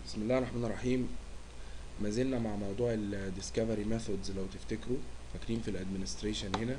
بسم الله الرحمن الرحيم ما زلنا مع موضوع الديسكفري ميثودز لو تفتكروا فاكرين في الادمنستريشن هنا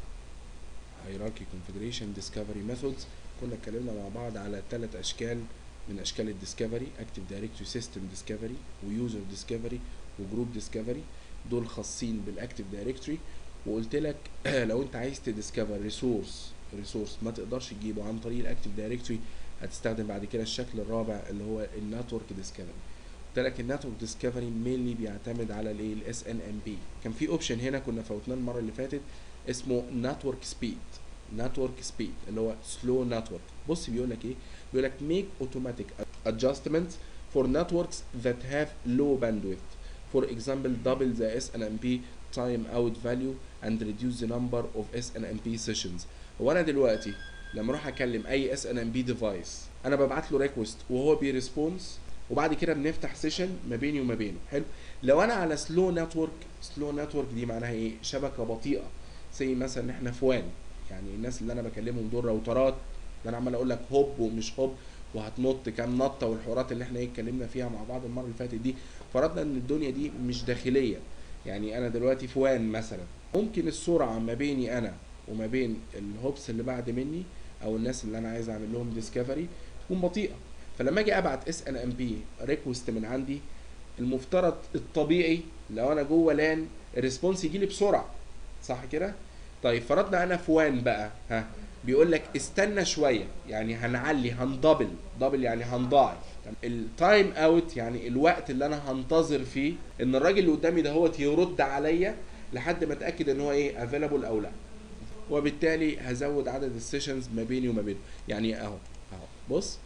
هيراركي كونفيجريشن ديسكفري ميثودز كنا اتكلمنا مع بعض على ثلاث اشكال من اشكال الديسكفري اكتف دايركتوري سيستم ديسكفري ويوزر ديسكفري وجروب ديسكفري دول خاصين بالاكتف دايركتوري وقلت لك لو انت عايز تديسكفر ريسورس ريسورس ما تقدرش تجيبه عن طريق الاكتف دايركتوري هتستخدم بعد كده الشكل الرابع اللي هو النتورك ديسكفري قلت لك النتورك ديسكفري مينلي بيعتمد على الايه الاس ان ام بي كان في اوبشن هنا كنا فوتناه المره اللي فاتت اسمه نتورك سبيد نتورك سبيد اللي هو سلو نتورك بص بيقول لك ايه بيقول لك make automatic adjustments for networks that have low bandwidth for example double the SNMP time out value and reduce the number of SNMP sessions هو انا دلوقتي لما اروح اكلم اي اس ان ام بي ديفايس انا ببعت له ريكوست وهو بيرسبونس وبعد كده بنفتح سيشن ما بيني وما بينه حلو لو انا على سلو نتورك سلو نتورك دي معناها ايه شبكه بطيئه زي مثلا ان احنا في وان يعني الناس اللي انا بكلمهم دول راوترات ده انا عمال اقول لك هوب ومش هوب وهتنط كام نطه والحوارات اللي احنا ايه اتكلمنا فيها مع بعض المره اللي فاتت دي فرضنا ان الدنيا دي مش داخليه يعني انا دلوقتي في وان مثلا ممكن السرعه ما بيني انا وما بين الهوبس اللي بعد مني او الناس اللي انا عايز اعمل لهم ديسكفري تكون بطيئه فلما اجي ابعت اس ان ام بي ريكوست من عندي المفترض الطبيعي لو انا جوه لان الريسبونس يجي لي بسرعه صح كده طيب فرضنا انا في وان بقى ها بيقول لك استنى شويه يعني هنعلي هندبل دبل يعني هنضاعف التايم اوت يعني الوقت اللي انا هنتظر فيه ان الراجل اللي قدامي ده هو يرد عليا لحد ما اتاكد ان هو ايه افيلابل او لا وبالتالي هزود عدد السيشنز ما بيني وما بينه يعني اهو اهو بص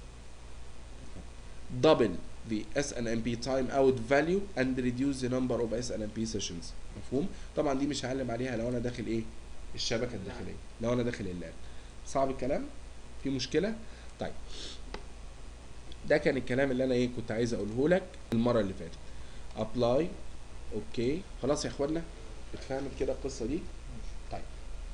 double the SNMP time out value and reduce the number of SNMP sessions مفهوم طبعا دي مش هعلم عليها لو انا داخل ايه الشبكه الداخليه لو انا داخل اللان صعب الكلام في مشكله طيب ده كان الكلام اللي انا ايه كنت عايز اقوله لك المره اللي فاتت ابلاي اوكي خلاص يا اخوانا اتفهمت كده القصه دي طيب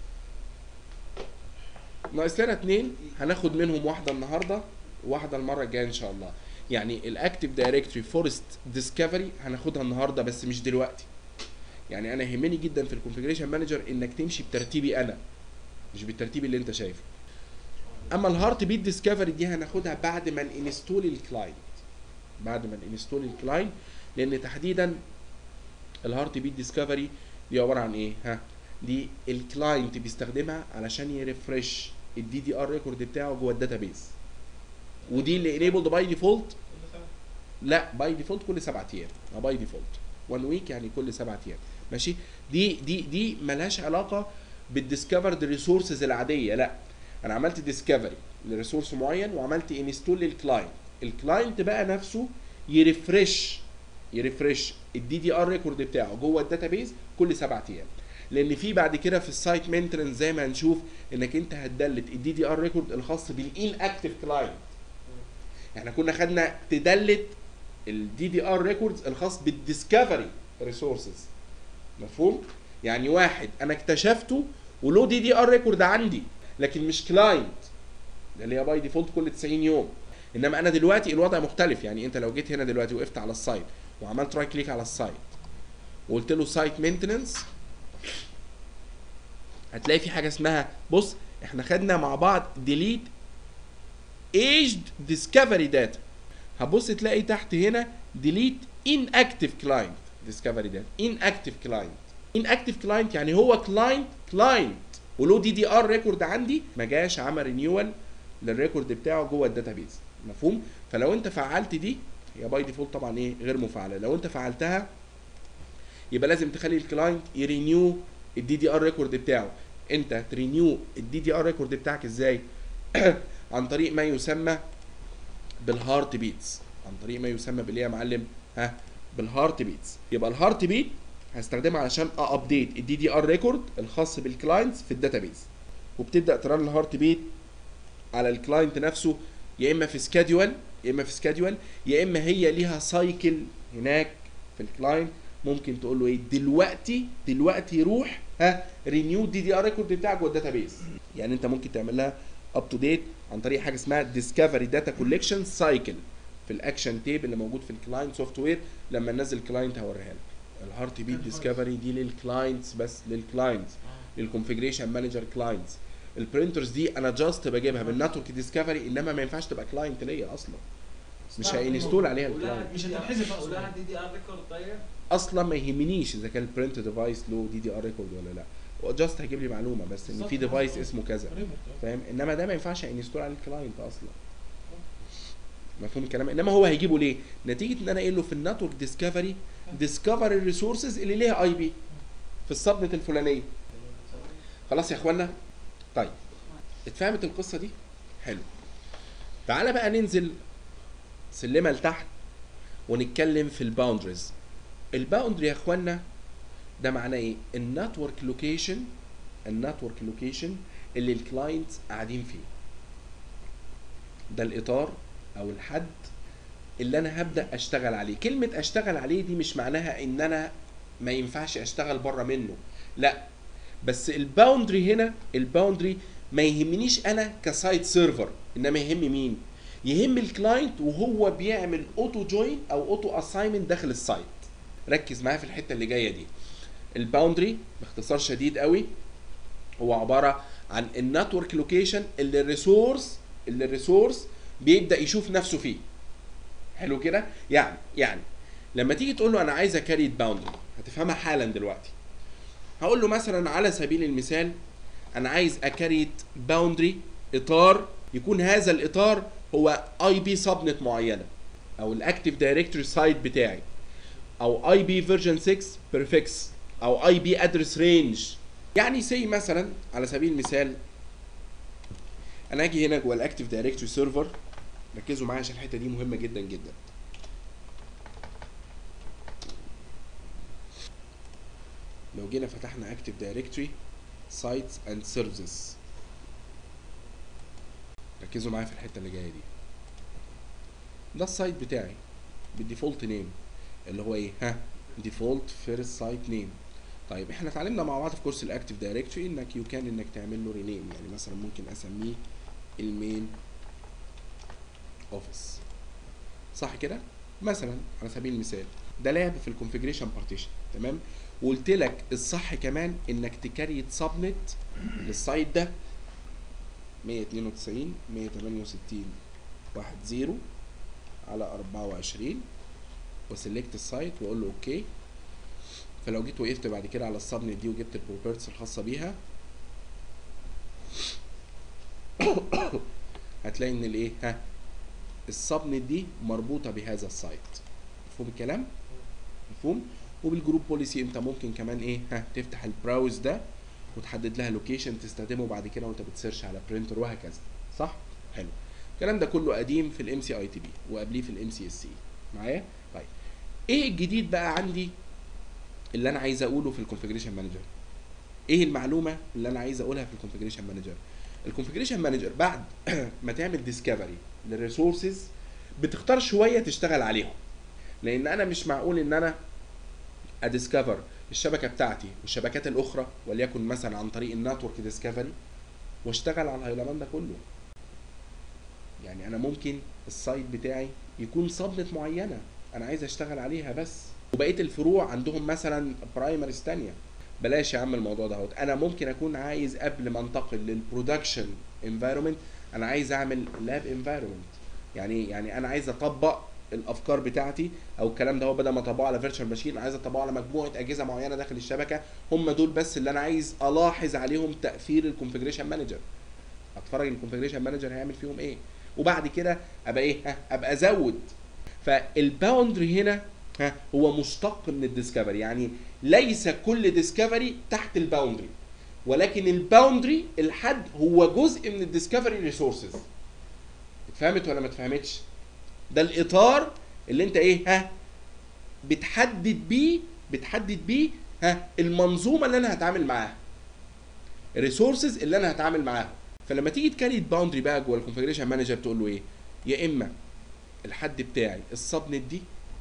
ناقص لنا اتنين هناخد منهم واحده النهارده وواحده المره الجايه ان شاء الله يعني الاكتيف دايركتوري فورست ديسكفري هناخدها النهارده بس مش دلوقتي يعني انا يهمني جدا في الكونفيجريشن مانجر انك تمشي بترتيبي انا مش بالترتيب اللي انت شايفه اما الهارت بيت ديسكفري دي هناخدها بعد ما ننستول الكلاينت بعد ما ننستول الكلاينت لان تحديدا الهارت بيت ديسكفري دي عباره عن ايه ها دي الكلاينت بيستخدمها علشان يرفرش الدي دي ار ريكورد بتاعه جوه الداتابيز ودي اللي انيبلد باي ديفولت لا باي ديفولت كل سبعة ايام باي ديفولت 1 ويك يعني كل سبعة ايام ماشي دي دي دي ملهاش علاقه بالديسكفرد ريسورسز العاديه لا انا عملت ديسكفري لريسورس معين وعملت انستول للكلاينت الكلاينت بقى نفسه يرفرش يرفرش الدي دي ار ريكورد بتاعه جوه الداتابيز كل سبعة ايام لان في بعد كده في السايت مينتنس زي ما هنشوف انك انت هتدلت الدي دي ار ريكورد الخاص بالان اكتف كلاينت احنا كنا خدنا تدلت الدي دي ار ريكوردز الخاص بالديسكفري ريسورسز مفهوم يعني واحد انا اكتشفته وله دي دي ار ريكورد عندي لكن مش كلاينت اللي هي باي ديفولت كل 90 يوم انما انا دلوقتي الوضع مختلف يعني انت لو جيت هنا دلوقتي وقفت على السايت وعملت رايت كليك على السايت وقلت له سايت مينتننس هتلاقي في حاجه اسمها بص احنا خدنا مع بعض ديليت aged discovery data هبص تلاقي تحت هنا delete inactive client discovery data inactive client inactive client يعني هو client client وله دي دي ار ريكورد عندي ما جاش عمل رينيوال للريكورد بتاعه جوه الداتابيز مفهوم فلو انت فعلت دي هي باي ديفولت طبعا ايه غير مفعله لو انت فعلتها يبقى لازم تخلي الكلاينت يرينيو الدي دي ار ريكورد بتاعه انت ترينيو الدي دي ار ريكورد بتاعك ازاي عن طريق ما يسمى بالهارت بيتس عن طريق ما يسمى بالايه يا معلم ها بالهارت بيتس يبقى الهارت بيت هستخدمها علشان ابديت الدي دي ار ريكورد الخاص بالكلاينتس في الداتابيز وبتبدا ترن الهارت بيت على الكلاينت نفسه يا اما في سكادول يا اما في سكادول يا اما هي ليها سايكل هناك في الكلاينت ممكن تقول له ايه دلوقتي دلوقتي روح ها رينيو دي دي ار ريكورد بتاعك جوه الداتابيز يعني انت ممكن تعمل لها اب تو ديت عن طريق حاجه اسمها ديسكفري داتا كولكشن سايكل في الاكشن تيب اللي موجود في الكلاينت سوفت وير لما ننزل كلاينت هوريها لك الهارت بيت ديسكفري دي للكلاينتس بس للكلاينتس للكونفيجريشن مانجر كلاينتس البرنترز دي انا جاست بجيبها من نتورك ديسكفري انما ما ينفعش تبقى كلاينت ليا اصلا مش هينستول عليها الكلاينت مش هتنحذف اصلا ولا دي دي ار ريكورد طيب اصلا ما يهمنيش اذا كان البرنت ديفايس له دي دي ار ريكورد ولا لا هو جاست هيجيب لي معلومه بس ان بالظبط. في ديفايس اسمه كذا قريبة. فاهم انما ده ما ينفعش انستول على الكلاينت اصلا مفهوم الكلام انما هو هيجيبه ليه نتيجه ان انا قايل له في النتورك ديسكفري ديسكفر الريسورسز اللي ليها اي بي في السبنت الفلانيه خلاص يا اخوانا طيب اتفهمت القصه دي حلو تعالى بقى ننزل سلمه لتحت ونتكلم في الباوندريز الباوندري يا اخوانا ده معناه ايه النتورك لوكيشن النتورك لوكيشن اللي الكلاينتس قاعدين فيه ده الاطار او الحد اللي انا هبدا اشتغل عليه كلمه اشتغل عليه دي مش معناها ان انا ما ينفعش اشتغل بره منه لا بس الباوندري هنا الباوندري ما يهمنيش انا كسايت سيرفر انما يهم مين يهم الكلاينت وهو بيعمل اوتو جوين او اوتو اساينمنت داخل السايت ركز معايا في الحته اللي جايه دي الباوندري باختصار شديد قوي هو عباره عن النتورك لوكيشن اللي الريسورس اللي الريسورس بيبدا يشوف نفسه فيه حلو كده يعني يعني لما تيجي تقول له انا عايز اكريت باوندري هتفهمها حالا دلوقتي هقول له مثلا على سبيل المثال انا عايز اكريت باوندري اطار يكون هذا الاطار هو اي بي سبنت معينه او الاكتيف دايركتوري سايت بتاعي او اي بي فيرجن 6 بيرفكس او اي بي ادرس رينج يعني سي مثلا على سبيل المثال انا اجي هنا جوه الاكتيف دايركتوري سيرفر ركزوا معايا عشان الحته دي مهمه جدا جدا لو جينا فتحنا اكتيف دايركتوري سايتس اند سيرفيسز ركزوا معايا في الحته اللي جايه دي ده السايت بتاعي بالديفولت نيم اللي هو ايه ها ديفولت فيرست سايت نيم طيب احنا اتعلمنا مع بعض في كورس الاكتيف دايركتوري انك يو كان انك تعمل له رينيم يعني مثلا ممكن اسميه المين اوفيس صح كده مثلا على سبيل المثال ده لعب في الكونفيجريشن بارتيشن تمام وقلت لك الصح كمان انك تكريت سبنت للسايت ده 192 168 واحد زيرو على 24 وسلكت السايت واقول له اوكي فلو جيت وقفت بعد كده على السبنت دي وجبت البروبرتس الخاصه بيها هتلاقي ان الايه ها السبنت دي مربوطه بهذا السايت مفهوم الكلام مفهوم وبالجروب بوليسي انت ممكن كمان ايه ها تفتح البراوز ده وتحدد لها لوكيشن تستخدمه بعد كده وانت بتسيرش على برينتر وهكذا صح حلو الكلام ده كله قديم في الام سي اي تي بي وقبليه في الام سي اس سي معايا طيب ايه الجديد بقى عندي اللي انا عايز اقوله في الكونفيجريشن مانجر ايه المعلومه اللي انا عايز اقولها في الكونفيجريشن مانجر الكونفيجريشن مانجر بعد ما تعمل ديسكفري للريسورسز بتختار شويه تشتغل عليهم لان انا مش معقول ان انا اديسكفر الشبكه بتاعتي والشبكات الاخرى وليكن مثلا عن طريق النتورك ديسكفري واشتغل على الهيلمان ده كله يعني انا ممكن السايت بتاعي يكون سبنت معينه انا عايز اشتغل عليها بس وبقيه الفروع عندهم مثلا برايمريز تانية بلاش يا عم الموضوع ده انا ممكن اكون عايز قبل ما انتقل للبرودكشن انفايرمنت انا عايز اعمل لاب انفايرمنت يعني يعني انا عايز اطبق الافكار بتاعتي او الكلام ده هو بدل ما اطبقه على فيرتشوال ماشين عايز اطبقه على مجموعه اجهزه معينه داخل الشبكه هم دول بس اللي انا عايز الاحظ عليهم تاثير الكونفيجريشن مانجر اتفرج الكونفيجريشن مانجر هيعمل فيهم ايه وبعد كده ابقى ايه ها ابقى ازود فالباوندري هنا ها هو مشتق من الديسكفري يعني ليس كل ديسكفري تحت الباوندري ولكن الباوندري الحد هو جزء من الديسكفري ريسورسز اتفهمت ولا ما اتفهمتش ده الاطار اللي انت ايه ها بتحدد بيه بتحدد بيه ها المنظومه اللي انا هتعامل معاها الريسورسز اللي انا هتعامل معاها فلما تيجي تكريت باوندري بقى جوه الكونفيجريشن مانجر تقول له ايه يا اما الحد بتاعي السبنت دي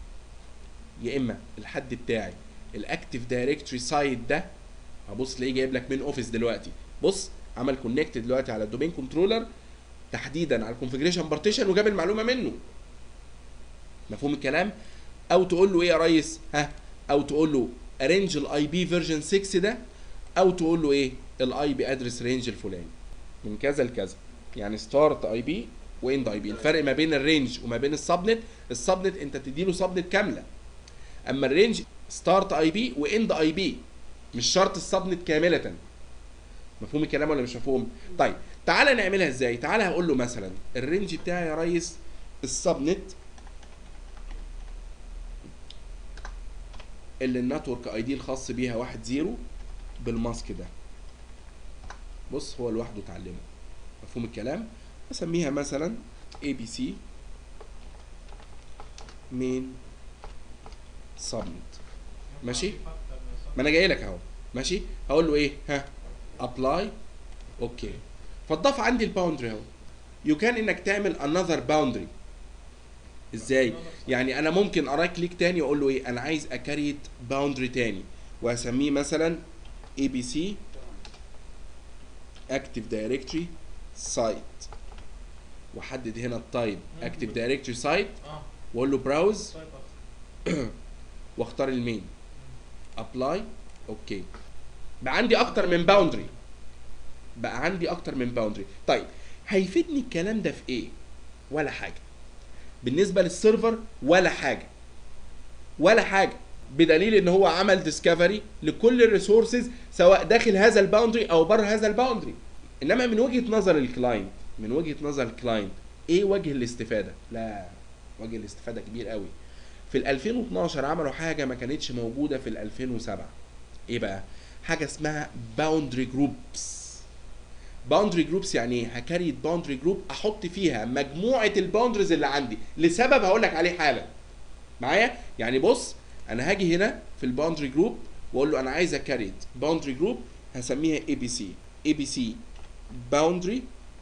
يا اما الحد بتاعي الاكتيف دايركتوري سايت ده هبص تلاقيه جايب لك من اوفيس دلوقتي بص عمل كونكت دلوقتي على الدومين كنترولر تحديدا على الكونفيجريشن بارتيشن وجاب المعلومه منه مفهوم الكلام او تقول له ايه يا ريس ها او تقول له ارينج الاي بي فيرجن 6 ده او تقول له ايه الاي بي ادرس رينج الفلاني من كذا لكذا يعني ستارت اي بي واند اي بي الفرق ما بين الرينج وما بين السبنت السبنت انت بتديله سبنت كامله اما الرينج ستارت اي بي واند اي بي مش شرط السبنت كامله مفهوم الكلام ولا مش مفهوم طيب تعالى نعملها ازاي تعالى هقول له مثلا الرينج بتاعي يا ريس السبنت اللي النتورك اي دي الخاص بيها واحد زيرو بالماسك ده بص هو لوحده اتعلمه مفهوم الكلام اسميها مثلا اي بي سي مين سبنت ماشي ما انا جاي لك اهو ماشي هقول له ايه ها ابلاي اوكي فتضاف عندي الباوندري اهو يو كان انك تعمل انذر باوندري ازاي يعني انا ممكن ارايت كليك تاني واقول له ايه انا عايز اكريت باوندري تاني واسميه مثلا اي بي سي اكتف دايركتوري سايت واحدد هنا التايب اكتف دايركتوري سايت اه واقول له براوز طيب أكتر. واختار المين ابلاي اوكي بقى عندي اكتر من باوندري بقى عندي اكتر من باوندري طيب هيفيدني الكلام ده في ايه ولا حاجه بالنسبه للسيرفر ولا حاجه ولا حاجه بدليل ان هو عمل ديسكفري لكل الريسورسز سواء داخل هذا الباوندري او بره هذا الباوندري انما من وجهه نظر الكلاينت من وجهه نظر الكلاينت ايه وجه الاستفاده لا وجه الاستفاده كبير قوي في ال 2012 عملوا حاجه ما كانتش موجوده في ال 2007 ايه بقى حاجه اسمها باوندري جروبس باوندري جروبس يعني ايه هكريت باوندري جروب احط فيها مجموعه الباوندريز اللي عندي لسبب هقول لك عليه حالا معايا يعني بص انا هاجي هنا في الباوندري جروب واقول له انا عايز اكريت باوندري جروب هسميها اي بي سي اي بي سي باوندري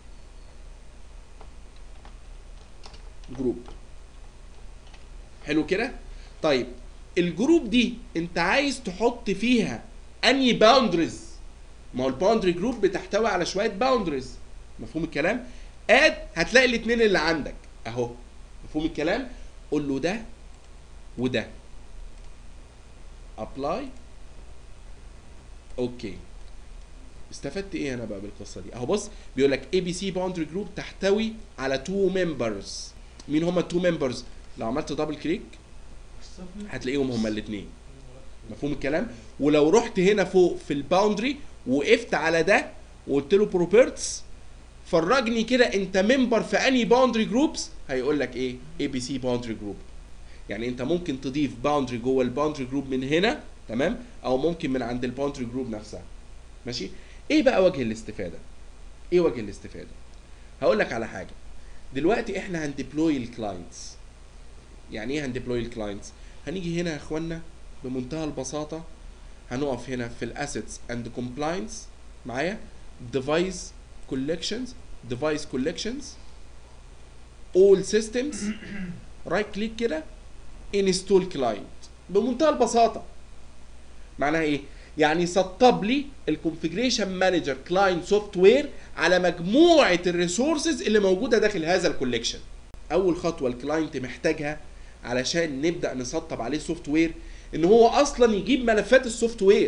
جروب حلو كده طيب الجروب دي انت عايز تحط فيها انهي باوندريز ما هو الباوندري جروب بتحتوي على شويه باوندريز مفهوم الكلام اد هتلاقي الاثنين اللي عندك اهو مفهوم الكلام قول له ده وده ابلاي اوكي استفدت ايه انا بقى بالقصه دي اهو بص بيقول لك اي بي سي باوندري جروب تحتوي على تو ممبرز مين هما التو ممبرز لو عملت دبل كليك السبنت هتلاقيهم هما الاثنين مفهوم الكلام ولو رحت هنا فوق في الباوندري وقفت على ده وقلت له بروبرتس فرجني كده انت ممبر في انهي باوندري جروبس هيقول لك ايه اي بي سي باوندري جروب يعني انت ممكن تضيف باوندري جوه الباوندري جروب من هنا تمام او ممكن من عند الباوندري جروب نفسها ماشي ايه بقى وجه الاستفاده ايه وجه الاستفاده هقول لك على حاجه دلوقتي احنا هنديبلوي الكلاينتس يعني ايه هنديبلوي الكلاينتس هنيجي هنا يا اخوانا بمنتهى البساطه هنقف هنا في الاسيتس اند كومبلاينس معايا ديفايس كولكشنز ديفايس كولكشنز اول سيستمز رايت كليك كده انستول كلاينت بمنتهى البساطه معناها ايه يعني سطب لي الكونفيجريشن مانجر كلاينت سوفت وير على مجموعه الريسورسز اللي موجوده داخل هذا الكوليكشن اول خطوه الكلاينت محتاجها علشان نبدا نسطب عليه سوفت وير ان هو اصلا يجيب ملفات السوفت وير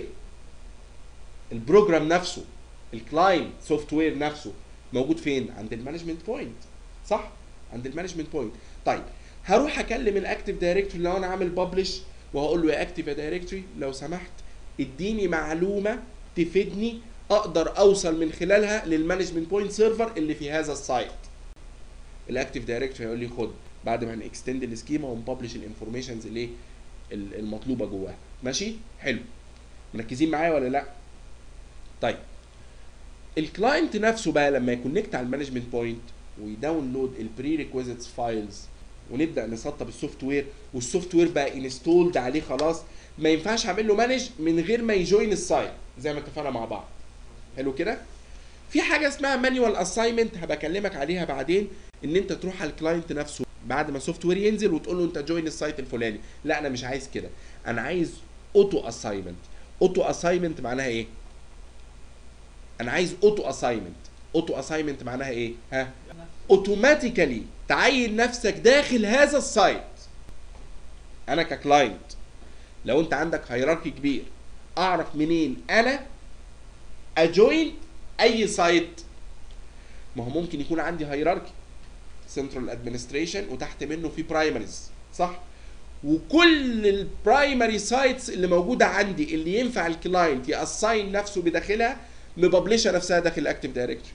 البروجرام نفسه الكلاينت سوفت وير نفسه موجود فين عند المانجمنت بوينت صح عند المانجمنت بوينت طيب هروح اكلم الاكتيف دايركتوري لو انا عامل ببلش وهقول له يا اكتيف يا دايركتوري لو سمحت اديني معلومه تفيدني اقدر اوصل من خلالها للمانجمنت بوينت سيرفر اللي في هذا السايت الاكتيف دايركتوري هيقول لي خد بعد ما هنكستند السكيما ونبلش الانفورميشنز اللي ال- المطلوبه جواها ماشي حلو مركزين معايا ولا لا طيب الكلاينت نفسه بقى لما يكونكت على المانجمنت بوينت ويداونلود البري ريكويزيتس فايلز ونبدا نسطب السوفت وير والسوفت وير بقى انستولد عليه خلاص ما ينفعش اعمل له مانج من غير ما يجوين السايت زي ما اتفقنا مع بعض حلو كده في حاجه اسمها مانيوال اساينمنت هبقى اكلمك عليها بعدين ان انت تروح على الكلاينت نفسه بعد ما سوفت وير ينزل وتقول له انت جوين السايت الفلاني لا انا مش عايز كده انا عايز اوتو اساينمنت اوتو اساينمنت معناها ايه انا عايز اوتو اساينمنت اوتو اساينمنت معناها ايه ها اوتوماتيكالي تعين نفسك داخل هذا السايت انا ككلاينت لو انت عندك هيراركي كبير اعرف منين انا اجوين اي سايت ما هو ممكن يكون عندي هيراركي سنترال ادمنستريشن وتحت منه في برايمريز صح وكل البرايمري سايتس اللي موجوده عندي اللي ينفع الكلاينت ياساين نفسه بداخلها مببلشه نفسها داخل الاكتيف دايركتوري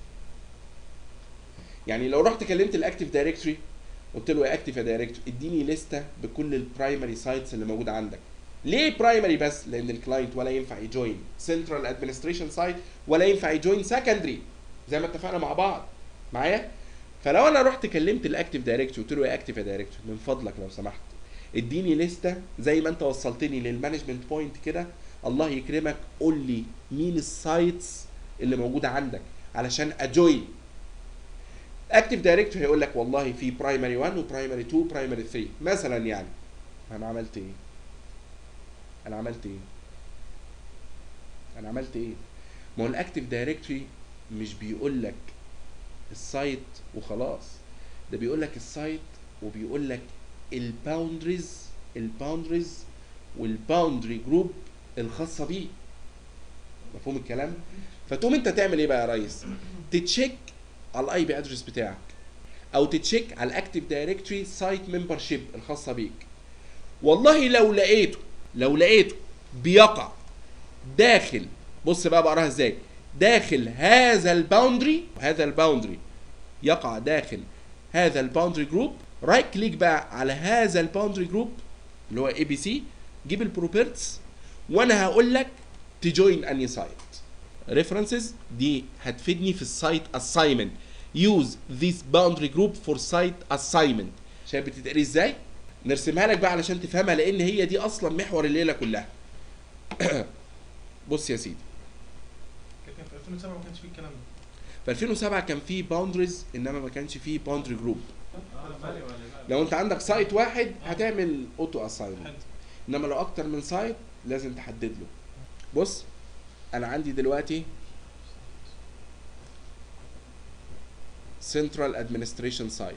يعني لو رحت كلمت الاكتيف دايركتوري قلت له يا اكتيف يا دايركتور اديني لسته بكل البرايمري سايتس اللي موجوده عندك ليه برايمري بس لان الكلاينت ولا ينفع يجوين سنترال ادمنستريشن سايت ولا ينفع يجوين سكندري زي ما اتفقنا مع بعض معايا فلو انا رحت كلمت الاكتيف دايركتور قلت له يا اكتيف يا دايركتور من فضلك لو سمحت اديني لسته زي ما انت وصلتني للمانجمنت بوينت كده الله يكرمك قول لي مين السايتس اللي موجوده عندك علشان اجوين اكتيف دايركتور هيقول لك والله في برايمري 1 وبرايمري 2 وبرايمري 3 مثلا يعني انا عملت ايه انا عملت ايه انا عملت ايه ما هو الاكتيف دايركتوري مش بيقول لك السايت وخلاص ده بيقول لك السايت وبيقول لك الباوندريز الباوندريز والباوندري جروب الخاصه بيه مفهوم الكلام فتقوم انت تعمل ايه بقى يا ريس تتشيك على الاي بي ادرس بتاعك او تتشيك على الاكتيف دايركتوري سايت ممبرشيب الخاصه بيك والله لو لقيته لو لقيته بيقع داخل بص بقى بقراها ازاي داخل هذا الباوندري هذا الباوندري يقع داخل هذا الباوندري جروب رايت كليك بقى على هذا الباوندري جروب اللي هو اي بي سي جيب البروبرتس وانا هقول لك تجوين اني سايت ريفرنسز دي هتفيدني في السايت اساينمنت يوز ذيس باوندري جروب فور سايت اساينمنت شايف بتتقري ازاي نرسمها لك بقى علشان تفهمها لان هي دي اصلا محور الليله كلها بص يا سيدي كان في 2007 ما كانش فيه الكلام ده في 2007 كان في باوندريز انما ما كانش في باوندري جروب اه بالي ولا بالي لو انت عندك سايت واحد هتعمل اوتو اساينمنت حلو. انما لو اكتر من سايت لازم تحدد له بص انا عندي دلوقتي سنترال ادمنستريشن سايت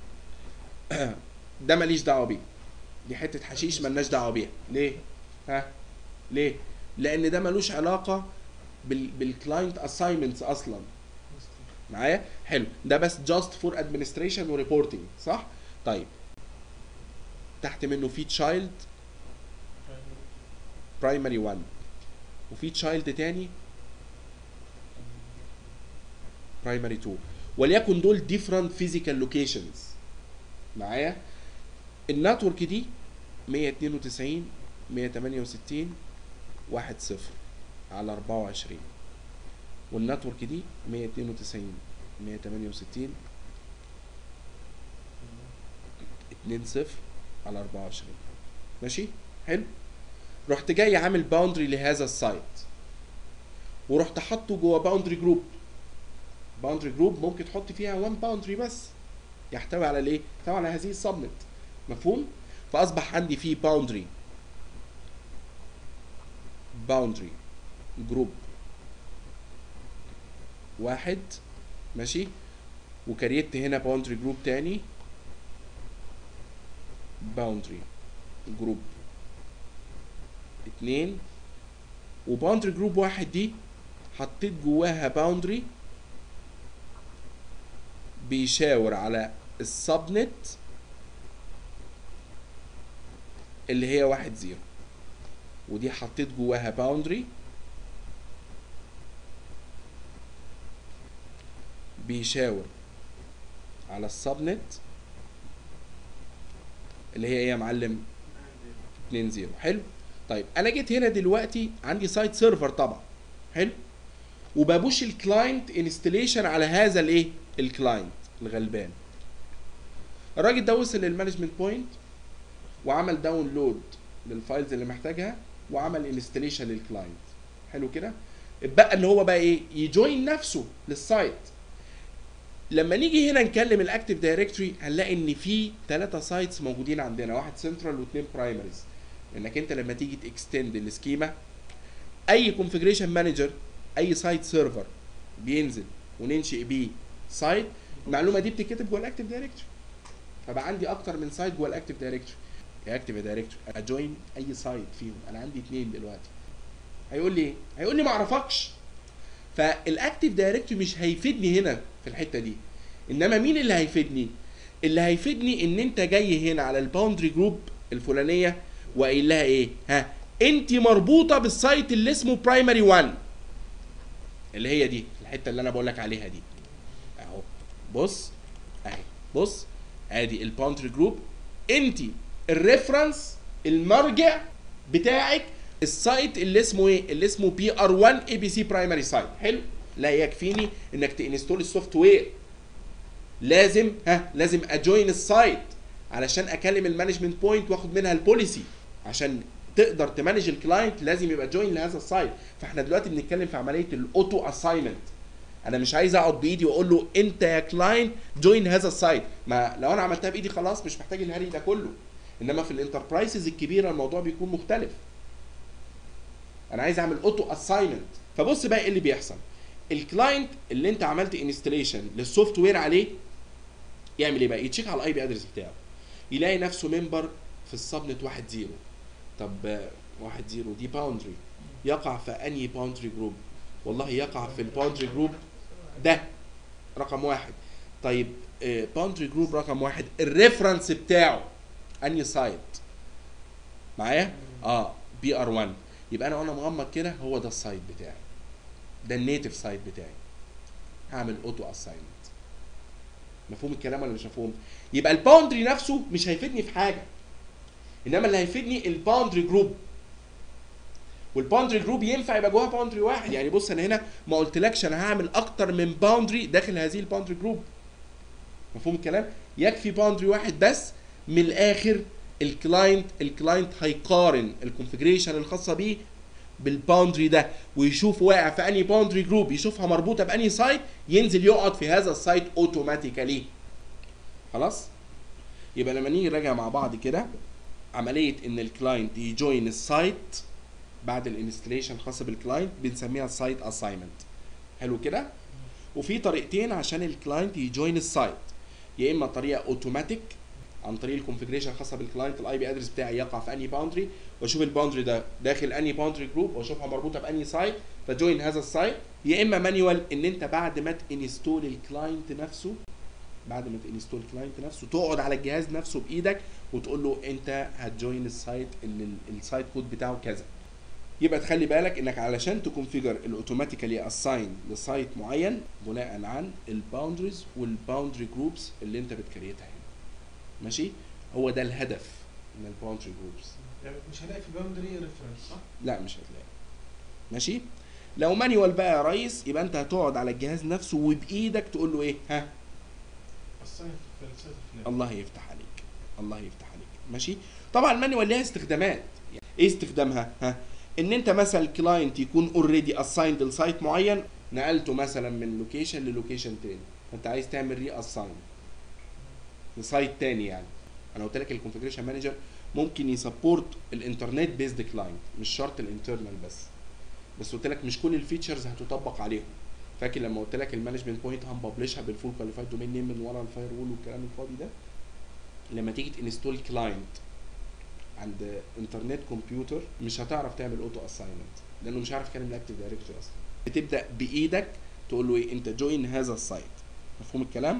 ده ماليش دعوه بيه دي حته حشيش ملناش دعوه بيها ليه ها ليه لان ده ملوش علاقه بال بالكلاينت اساينمنتس اصلا معايا حلو ده بس جاست فور ادمنستريشن وريبورتنج صح طيب تحت منه في تشايلد برايمري 1 وفي تشايلد تاني برايمري 2 وليكن دول ديفرنت فيزيكال لوكيشنز معايا النتورك دي 192 168 1 0 على 24 والنتورك دي 192 168 2 0 على 24 ماشي حلو رحت جاي عامل باوندري لهذا السايت ورحت حاطه جوه باوندري جروب باوندري جروب ممكن تحط فيها 1 باوندري بس يحتوي على الايه؟ يحتوي على هذه السبنت مفهوم؟ فاصبح عندي فيه باوندري باوندري جروب واحد ماشي وكريت هنا باوندري جروب تاني باوندري جروب اتنين وباوندري جروب واحد دي حطيت جواها باوندري بيشاور على السبنت اللي هي واحد زيرو ودي حطيت جواها باوندري بيشاور على السبنت اللي هي ايه يا معلم 2 0 حلو طيب انا جيت هنا دلوقتي عندي سايت سيرفر طبعا حلو وببوش الكلاينت انستليشن على هذا الايه الكلاينت الغلبان الراجل ده وصل للمانجمنت بوينت وعمل داونلود للفايلز اللي محتاجها وعمل انستليشن للكلاينت حلو كده اتبقى ان هو بقى ايه يجوين نفسه للسايت لما نيجي هنا نكلم الاكتيف دايركتوري هنلاقي ان في ثلاثة سايتس موجودين عندنا واحد سنترال واثنين برايمريز انك انت لما تيجي تكستند السكيما اي كونفجريشن مانجر اي سايت سيرفر بينزل وننشئ بيه سايت المعلومه دي بتتكتب جوه الاكتيف دايركتوري فبقى عندي اكتر من سايت جوه الاكتيف دايركتوري يا اكتف يا دايركتور اجوين اي سايت فيهم انا عندي اتنين دلوقتي هيقول لي ايه هيقول لي ما اعرفكش فالاكتف دايركتور مش هيفيدني هنا في الحته دي انما مين اللي هيفيدني اللي هيفيدني ان انت جاي هنا على الباوندري جروب الفلانيه وقايل لها ايه ها انت مربوطه بالسايت اللي اسمه برايمري 1 اللي هي دي الحته اللي انا بقول لك عليها دي اهو بص اهي بص ادي الباوندري جروب انت الريفرنس المرجع بتاعك السايت اللي اسمه ايه اللي اسمه بي ار 1 اي بي سي برايمري سايت حلو لا يكفيني انك تنستول السوفت وير لازم ها لازم اجوين السايت علشان اكلم المانجمنت بوينت واخد منها البوليسي عشان تقدر تمانج الكلاينت لازم يبقى جوين لهذا السايت فاحنا دلوقتي بنتكلم في عمليه الاوتو اساينمنت انا مش عايز اقعد بايدي واقول له انت يا كلاينت جوين هذا السايت ما لو انا عملتها بايدي خلاص مش محتاج الهري ده كله انما في الانتربرايزز الكبيره الموضوع بيكون مختلف انا عايز اعمل اوتو اساينمنت فبص بقى ايه اللي بيحصل الكلاينت اللي انت عملت انستليشن للسوفت وير عليه يعمل ايه بقى يتشيك على الاي بي ادرس بتاعه يلاقي نفسه ممبر في السبنت 1 0 طب آه، 1 0 دي باوندري يقع في انهي باوندري جروب والله يقع في الباوندري جروب ده رقم واحد طيب باوندري جروب رقم واحد الريفرنس بتاعه انهي سايت معايا اه بي ار 1 يبقى انا وانا مغمض كده هو ده السايت بتاعي ده النيتف سايت بتاعي هعمل اوتو اساينمنت مفهوم الكلام ولا مش مفهوم يبقى الباوندري نفسه مش هيفيدني في حاجه انما اللي هيفيدني الباوندري جروب والباوندري جروب ينفع يبقى جواها باوندري واحد يعني بص انا هنا ما قلتلكش انا هعمل اكتر من باوندري داخل هذه الباوندري جروب مفهوم الكلام يكفي باوندري واحد بس من الاخر الكلاينت الكلاينت هيقارن الكونفجريشن الخاصه بيه بالباوندري ده ويشوف واقع في انهي باوندري جروب يشوفها مربوطه بانهي سايت ينزل يقعد في هذا السايت اوتوماتيكالي خلاص يبقى لما نيجي نراجع مع بعض كده عمليه ان الكلاينت يجوين السايت بعد الانستليشن الخاصه بالكلاينت بنسميها سايت اساينمنت حلو كده وفي طريقتين عشان الكلاينت يجوين السايت يا اما طريقه اوتوماتيك عن طريق الكونفجريشن الخاصه بالكلاينت الاي بي ادرس بتاعي يقع في انهي باوندري واشوف الباوندري ده داخل انهي باوندري جروب واشوفها مربوطه بانهي سايت فجوين هذا السايت يا اما مانيوال ان انت بعد ما تنستول الكلاينت نفسه بعد ما تنستول الكلاينت نفسه تقعد على الجهاز نفسه بايدك وتقول له انت هتجوين السايت اللي ال- السايت كود بتاعه كذا يبقى تخلي بالك انك علشان تكونفيجر الاوتوماتيكالي اساين لسايت معين بناء عن الباوندريز والباوندري جروبس اللي انت بتكريتها هنا ماشي هو ده الهدف من الباوندري جروبس يعني مش هلاقي في الباوندري ريفرنس صح؟ لا مش هتلاقي ماشي لو مانيوال بقى يا ريس يبقى انت هتقعد على الجهاز نفسه وبايدك تقول له ايه ها الصين في السيت الفلاني الله يفتح عليك الله يفتح عليك ماشي طبعا المانيوال ليها استخدامات يعني ايه استخدامها ها ان انت مثلا الكلاينت يكون اوريدي اسايند لسايت معين نقلته مثلا من لوكيشن للوكيشن تاني فانت عايز تعمل ري اساين لسايت تاني يعني انا قلت لك الكونفجريشن مانجر ممكن يسبورت الانترنت بيزد كلاينت مش شرط الانترنال بس بس قلت لك مش كل الفيتشرز هتطبق عليهم فاكر لما قلت لك المانجمنت بوينت هنبلشها بالفول كواليفايد دومين نيم من ورا الفاير وول والكلام الفاضي ده لما تيجي تنستول كلاينت عند انترنت كمبيوتر مش هتعرف تعمل اوتو اساينمنت لانه مش عارف يكلم الاكتيف دايركتوري اصلا بتبدا بايدك تقول له ايه انت جوين هذا السايت مفهوم الكلام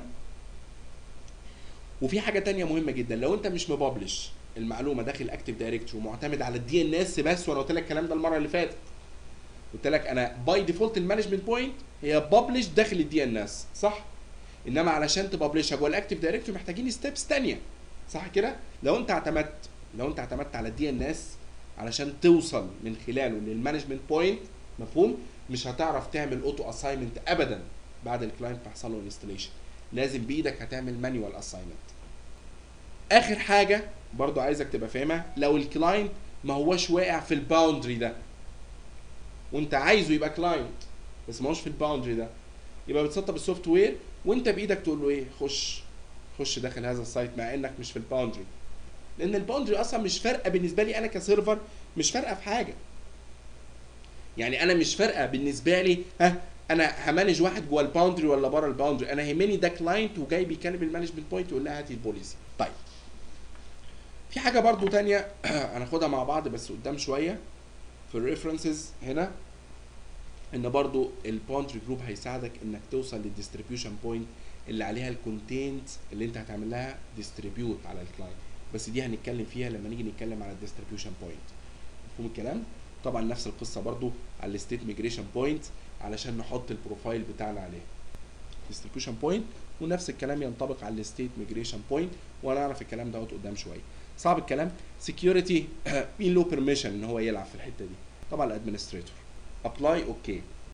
وفي حاجه تانية مهمه جدا لو انت مش مبابلش المعلومه داخل اكتيف دايركتوري ومعتمد على الدي ان اس بس وانا قلت لك الكلام ده المره اللي فاتت قلت لك انا باي ديفولت المانجمنت بوينت هي ببلش داخل الدي ان اس صح انما علشان تبلشها جوه الاكتيف دايركتوري محتاجين ستيبس تانية صح كده لو انت اعتمدت لو انت اعتمدت على الدي ان اس علشان توصل من خلاله للمانجمنت بوينت مفهوم مش هتعرف تعمل اوتو اساينمنت ابدا بعد الكلاينت ما يحصل له انستليشن لازم بايدك هتعمل مانيوال اساينمنت اخر حاجه برضو عايزك تبقى فاهمها لو الكلاينت ما هوش واقع في الباوندري ده وانت عايزه يبقى كلاينت بس ما هوش في الباوندري ده يبقى بتسطب السوفت وير وانت بايدك تقول له ايه خش خش داخل هذا السايت مع انك مش في الباوندري لان الباوندري اصلا مش فارقه بالنسبه لي انا كسيرفر مش فارقه في حاجه يعني انا مش فارقه بالنسبه لي ها انا همانج واحد جوه الباوندري ولا بره الباوندري انا يهمني ده كلاينت وجاي بيكلم المانجمنت بوينت يقول لها هاتي البوليسي طيب في حاجه برضو تانية هناخدها مع بعض بس قدام شويه في الريفرنسز هنا ان برضو البونتري جروب هيساعدك انك توصل للديستريبيوشن بوينت اللي عليها الكونتنت اللي انت هتعمل لها ديستريبيوت على الكلاينت بس دي هنتكلم فيها لما نيجي نتكلم على الديستريبيوشن بوينت مفهوم الكلام طبعا نفس القصه برضو على الستيت ميجريشن بوينت علشان نحط البروفايل بتاعنا عليه ديستريبيوشن بوينت ونفس الكلام ينطبق على الستيت ميجريشن بوينت وهنعرف الكلام دوت قدام شويه صعب الكلام سكيورتي مين له بيرميشن ان هو يلعب في الحته دي طبعا الادمنستريتور ابلاي اوكي